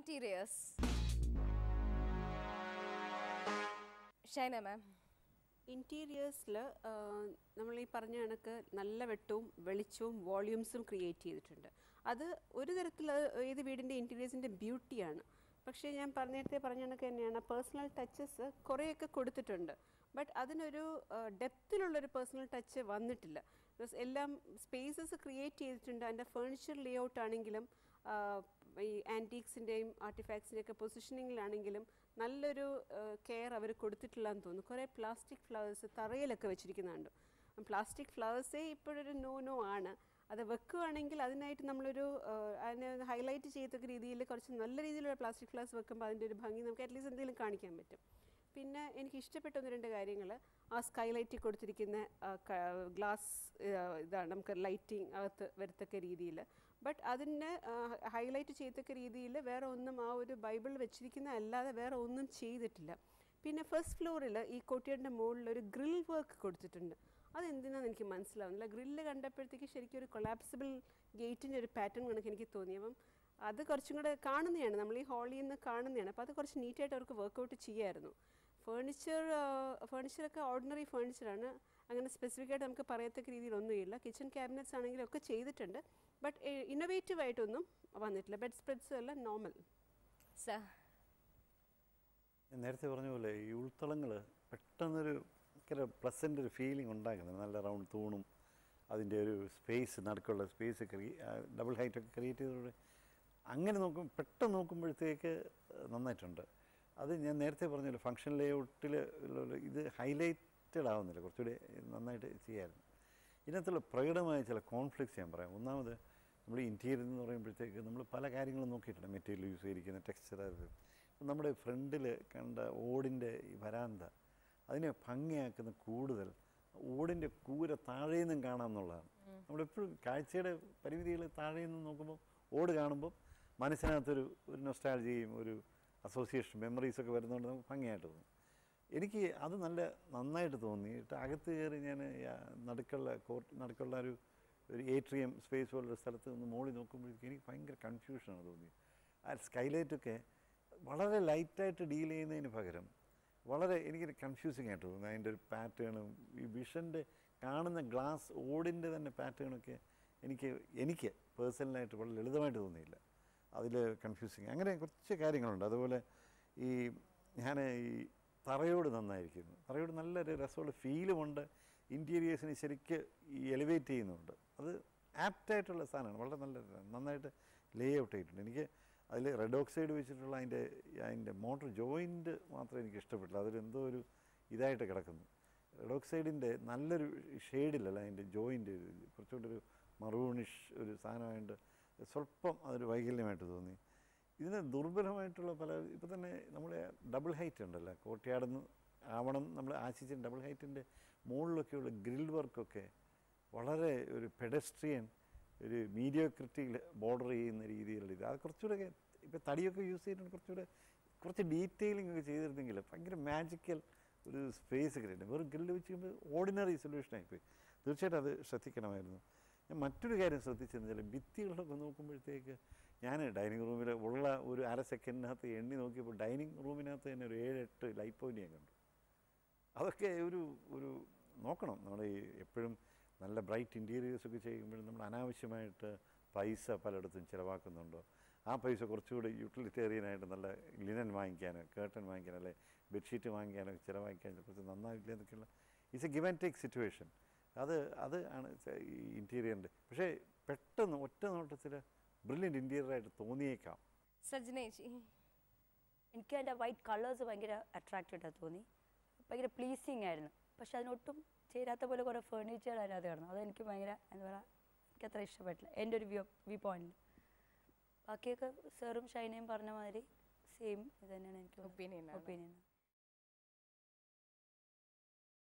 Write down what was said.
Interiors Shaina മാം ഇൻറ്റീരിയേഴ്സിൽ നമ്മൾ ഈ പറഞ്ഞ കണക്ക് നല്ല വെട്ടവും വെളിച്ചവും വോള്യൂംസും ക്രിയേറ്റ് ചെയ്തിട്ടുണ്ട് അത് ഒരു തരത്തിൽ ഏത് വീടിൻ്റെ ഇൻറ്റീരിയേഴ്സിൻ്റെ ബ്യൂട്ടിയാണ് പക്ഷേ ഞാൻ പറഞ്ഞ നേരത്തെ പറഞ്ഞ കണക്ക് തന്നെയാണ് പേഴ്സണൽ ടച്ചസ് കുറേയൊക്കെ കൊടുത്തിട്ടുണ്ട് ബട്ട് അതിനൊരു ഡെപ്തിലുള്ളൊരു പേഴ്സണൽ ടച്ച് വന്നിട്ടില്ല ബിക്കോസ് എല്ലാം സ്പേസസ് ക്രിയേറ്റ് ചെയ്തിട്ടുണ്ട് അതിൻ്റെ ഫേർണിച്ചർ ലേ ഔട്ട് ആണെങ്കിലും ആഹ് ഈ ആൻറ്റീക്സിൻ്റെയും ആർട്ടിഫാക്ട്സിൻ്റെയൊക്കെ പൊസിഷനിങ്ങിലാണെങ്കിലും നല്ലൊരു കെയർ അവർ കൊടുത്തിട്ടില്ലെന്ന് തോന്നുന്നു കുറേ പ്ലാസ്റ്റിക് ഫ്ലവേഴ്സ് തറയിലൊക്കെ വെച്ചിരിക്കുന്നുണ്ട് പ്ലാസ്റ്റിക് ഫ്ലവേഴ്സേ ഇപ്പോഴൊരു നോ നോ ആണ് അത് വെക്കുകയാണെങ്കിൽ അതിനായിട്ട് നമ്മളൊരു ആഹ് അതിനെ ഹൈലൈറ്റ് ചെയ്യത്തക്ക രീതിയിൽ കുറച്ച് നല്ല രീതിയിലുള്ള പ്ലാസ്റ്റിക് ഫ്ലവേഴ്സ് വെക്കുമ്പോൾ അതിൻ്റെ ഒരു ഭംഗി നമുക്ക് അറ്റ്ലീസ്റ്റ് എന്തെങ്കിലും കാണിക്കാൻ പറ്റും പിന്നെ എനിക്ക് ഇഷ്ടപ്പെട്ട ഒന്ന് രണ്ട് കാര്യങ്ങൾ ആ സ്കൈലൈറ്റിൽ കൊടുത്തിരിക്കുന്ന ഗ്ലാസ് ഇതാണ് നമുക്ക് ലൈറ്റിംഗ് അകത്ത് വരത്തക്ക രീതിയിൽ ബട്ട് അതിനെ ഹൈലൈറ്റ് ചെയ്യത്തക്ക രീതിയിൽ വേറെ ഒന്നും ആ ഒരു ബൈബിൾ വെച്ചിരിക്കുന്ന അല്ലാതെ വേറെ ഒന്നും ചെയ്തിട്ടില്ല പിന്നെ ഫസ്റ്റ് ഫ്ലോറിൽ ഈ കോട്ടിയുടെ മുകളിൽ ഒരു ഗ്രിൽ വർക്ക് കൊടുത്തിട്ടുണ്ട് അതെന്തിനാന്ന് എനിക്ക് മനസ്സിലാവുന്നില്ല ഗ്രില്ല് കണ്ടപ്പോഴത്തേക്ക് ശരിക്കും ഒരു കൊളാപ്സിബിൾ ഗേറ്റിൻ്റെ ഒരു പാറ്റേൺ കണക്ക് എനിക്ക് തോന്നി അപ്പം അത് കുറച്ചും കൂടെ കാണുന്നതാണ് നമ്മൾ ഈ ഹാളിൽ നിന്ന് കാണുന്നതാണ് അപ്പോൾ അത് കുറച്ച് നീറ്റായിട്ട് അവർക്ക് വർക്കൗട്ട് ചെയ്യായിരുന്നു ഫേണിച്ചർ ഫേണിച്ചറൊക്കെ ഓർഡിനറി ഫേണിച്ചറാണ് അങ്ങനെ സ്പെസിഫിക് ആയിട്ട് നമുക്ക് പറയത്തക്ക രീതിയിലൊന്നുമില്ല കിച്ചൺ ക്യാബിനറ്റ്സ് ആണെങ്കിലും ഒക്കെ ചെയ്തിട്ടുണ്ട് ബട്ട് ഇന്നോവേറ്റീവ് ആയിട്ടൊന്നും വന്നിട്ടില്ല ബെഡ് സ്പ്രെഡ്സും എല്ലാം നോർമൽ സർ ഞാൻ നേരത്തെ പറഞ്ഞ പോലെ ഈ ഉൾത്തളങ്ങൾ പെട്ടെന്നൊരു ഭയങ്കര പ്ലസൻ്റ് ഒരു ഫീലിംഗ് ഉണ്ടാക്കുന്നത് നല്ല റൗണ്ട് തൂണും അതിൻ്റെ ഒരു സ്പേസ് നടുക്കുള്ള സ്പേസ് ക്രിയേ ഡബിൾ ഹൈറ്റൊക്കെ ക്രിയേറ്റ് ചെയ്തതോടെ അങ്ങനെ നോക്കും പെട്ടെന്ന് നോക്കുമ്പോഴത്തേക്ക് നന്നായിട്ടുണ്ട് അത് ഞാൻ നേരത്തെ പറഞ്ഞല്ലോ ഫങ്ഷൻ ലേഔട്ടിൽ ഇത് ഹൈലൈറ്റഡ് ആവുന്നില്ല കുറച്ചുകൂടി നന്നായിട്ട് ചെയ്യാമായിരുന്നു ഇതിനകത്തുള്ള പ്രകടമായ ചില കോൺഫ്ലിക്ട്സ് ഞാൻ പറയാം ഒന്നാമത് നമ്മൾ ഇൻറ്റീരിയർ എന്ന് പറയുമ്പോഴത്തേക്ക് നമ്മൾ പല കാര്യങ്ങളും നോക്കിയിട്ടുണ്ട് മെറ്റീരിയൽ യൂസ് ചെയ്തിരിക്കുന്ന ടെക്സ്ചർ അത് നമ്മുടെ ഫ്രണ്ടിൽ കണ്ട ഓടിൻ്റെ ഈ വരാന്ത അതിനെ ഭംഗിയാക്കുന്ന കൂടുതൽ ഓടിൻ്റെ കൂര താഴെ നിന്നും കാണാം എന്നുള്ളതാണ് നമ്മളെപ്പോഴും കാഴ്ചയുടെ പരിമിതികൾ താഴെ നിന്ന് നോക്കുമ്പോൾ ഓട് കാണുമ്പോൾ മനസ്സിനകത്തൊരു ഒരു നൊസ്റ്റാൾജിയും ഒരു അസോസിയേഷൻ മെമ്മറീസൊക്കെ വരുന്നതുകൊണ്ട് നമുക്ക് ഭംഗിയായിട്ട് തോന്നും എനിക്ക് അത് നല്ല നന്നായിട്ട് തോന്നി എന്നിട്ട് അകത്ത് കയറി ഞാൻ നടുക്കുള്ള കോർട്ട് നടുക്കുള്ള ഒരു ഒരു ഏട്രിയം സ്പേസ് പോലുള്ള സ്ഥലത്ത് നിന്ന് മോളിൽ നോക്കുമ്പോഴേക്കും എനിക്ക് ഭയങ്കര കൺഫ്യൂഷനാണ് തോന്നിയത് ആ സ്കൈലൈറ്റൊക്കെ വളരെ ലൈറ്റായിട്ട് ഡീൽ ചെയ്യുന്നതിന് പകരം വളരെ എനിക്കൊരു കൺഫ്യൂസിങ് ആയിട്ട് തോന്നുന്നു അതിൻ്റെ ഒരു പാറ്റേണും ഈ വിഷൻ്റെ കാണുന്ന ഗ്ലാസ് ഓടിൻ്റെ തന്നെ പാറ്റേണൊക്കെ എനിക്ക് എനിക്ക് പേഴ്സണലായിട്ട് വളരെ ലളിതമായിട്ട് തോന്നിയില്ല അതിൽ കൺഫ്യൂസിങ് അങ്ങനെ കുറച്ച് കാര്യങ്ങളുണ്ട് അതുപോലെ ഈ ഞാൻ ഈ തറയോട് നന്നായിരിക്കുന്നു തറയോട് നല്ലൊരു രസമുള്ള ഫീലുമുണ്ട് ഇൻറ്റീരിയേഴ്സിന് ശരിക്ക് ഈ എലിവേറ്റ് ചെയ്യുന്നുണ്ട് അത് ആപ്റ്റായിട്ടുള്ള സാധനമാണ് വളരെ നല്ല നന്നായിട്ട് ലേ ഔട്ട് ചെയ്തിട്ടുണ്ട് എനിക്ക് അതിൽ റെഡ് ഓക്സൈഡ് വെച്ചിട്ടുള്ള അതിൻ്റെ അതിൻ്റെ മോട്ടർ ജോയിൻറ്റ് മാത്രമേ എനിക്ക് ഇഷ്ടപ്പെട്ടില്ല അതിലെന്തോ ഒരു ഇതായിട്ട് കിടക്കുന്നു റെഡ് ഓക്സൈഡിൻ്റെ നല്ലൊരു ഷെയ്ഡിലല്ല അതിൻ്റെ ജോയിൻ്റ് കുറച്ചുകൂടി ഒരു മറൂണിഷ് ഒരു സാധനമായിട്ട് സ്വല്പം അതൊരു വൈകല്യമായിട്ട് തോന്നി ഇതിന് ദുർബലമായിട്ടുള്ള പല ഇപ്പോൾ തന്നെ നമ്മുടെ ഡബിൾ ഹൈറ്റ് ഉണ്ടല്ലോ കോട്ടയാടുന്ന് ആവണം നമ്മൾ ആശിച്ച ഡബിൾ ഹൈറ്റിൻ്റെ മുകളിലൊക്കെയുള്ള ഗ്രിൽ വർക്കൊക്കെ വളരെ ഒരു പെഡസ്ട്രിയൻ ഒരു മീഡിയോക്രിറ്റിയിൽ ബോർഡർ ചെയ്യുന്ന രീതിയിലുള്ള ഇത് അത് കുറച്ചുകൂടെ ഇപ്പോൾ തടിയൊക്കെ യൂസ് ചെയ്തിട്ടുണ്ട് കുറച്ചുകൂടെ കുറച്ച് ഡീറ്റെയിലിംഗ് ഒക്കെ ചെയ്തിരുന്നെങ്കിൽ ഭയങ്കര മാജിക്കൽ ഒരു സ്പേസ് ക്രിയേറ്റ് വെറും ഗ്രില്ല് വെച്ച് കഴിയുമ്പോൾ ഓർഡിനറി സൊല്യൂഷനായിപ്പോയി തീർച്ചയായിട്ടും അത് ശ്രദ്ധിക്കണമായിരുന്നു ഞാൻ മറ്റൊരു കാര്യം ശ്രദ്ധിച്ചെന്ന് വെച്ചാൽ ഭിത്തികളൊക്കെ നോക്കുമ്പോഴത്തേക്ക് ഞാൻ ഡൈനിങ് റൂമിൽ ഉള്ള ഒരു അര സെക്കൻഡിനകത്ത് എണ്ണി നോക്കിയപ്പോൾ ഡൈനിങ് റൂമിനകത്ത് തന്നെ ഒരു ഏഴ് എട്ട് ലൈറ്റ് പോയിന്റ് ഞാൻ കണ്ടു അതൊക്കെ ഒരു ഒരു നോക്കണം നമ്മൾ ഈ എപ്പോഴും നല്ല ബ്രൈറ്റ് ഇൻറ്റീരിയേഴ്സ് ഒക്കെ ചെയ്യുമ്പോഴും നമ്മൾ അനാവശ്യമായിട്ട് പൈസ പലയിടത്തും ചിലവാക്കുന്നുണ്ടോ ആ പൈസ കുറച്ചുകൂടി യൂട്ടിലിറ്റേറിയനായിട്ട് നല്ല ലിനൻ വാങ്ങിക്കാനോ കേർട്ടൻ വാങ്ങിക്കാനോ അല്ലെ ബെഡ്ഷീറ്റ് വാങ്ങിക്കാനോ ചിലവാക്കിക്കാൻ കുറച്ച് നന്നാവില്ല എന്നൊക്കെയുള്ള it's a give and take situation അത് അത് ആണ് ഈ ഇൻറ്റീരിയറിൻ്റെ പക്ഷേ പെട്ടെന്ന് ഒറ്റ നോട്ടത്തിൽ ബ്രില്യൻ്റ് ഇൻറ്റീരിയറായിട്ട് തോന്നിയേക്കാം സജ്നേജി എനിക്ക് അതിൻ്റെ വൈറ്റ് കളേഴ്സ് ഭയങ്കര അട്രാക്റ്റഡ് തോന്നി ഭയങ്കര പ്ലീസിങ് ആയിരുന്നു പക്ഷെ അതിനൊട്ടും ചേരാത്ത പോലെ കുറേ ഫേർണിച്ചർ അതിനകത്ത് കിടന്നു അതെനിക്ക് ഭയങ്കര എന്താ പറയുക എനിക്ക് അത്ര ഇഷ്ടപ്പെട്ടില്ല എൻ്റെ ഒരു വ്യൂ വ്യൂ പോയിന്റിൽ ബാക്കിയൊക്കെ സാറും ഷൈനയും പറഞ്ഞ മാതിരി സെയിം ഇത് തന്നെയാണ് എനിക്ക് Opinion ആണ്. ഒപ്പീനിയൻ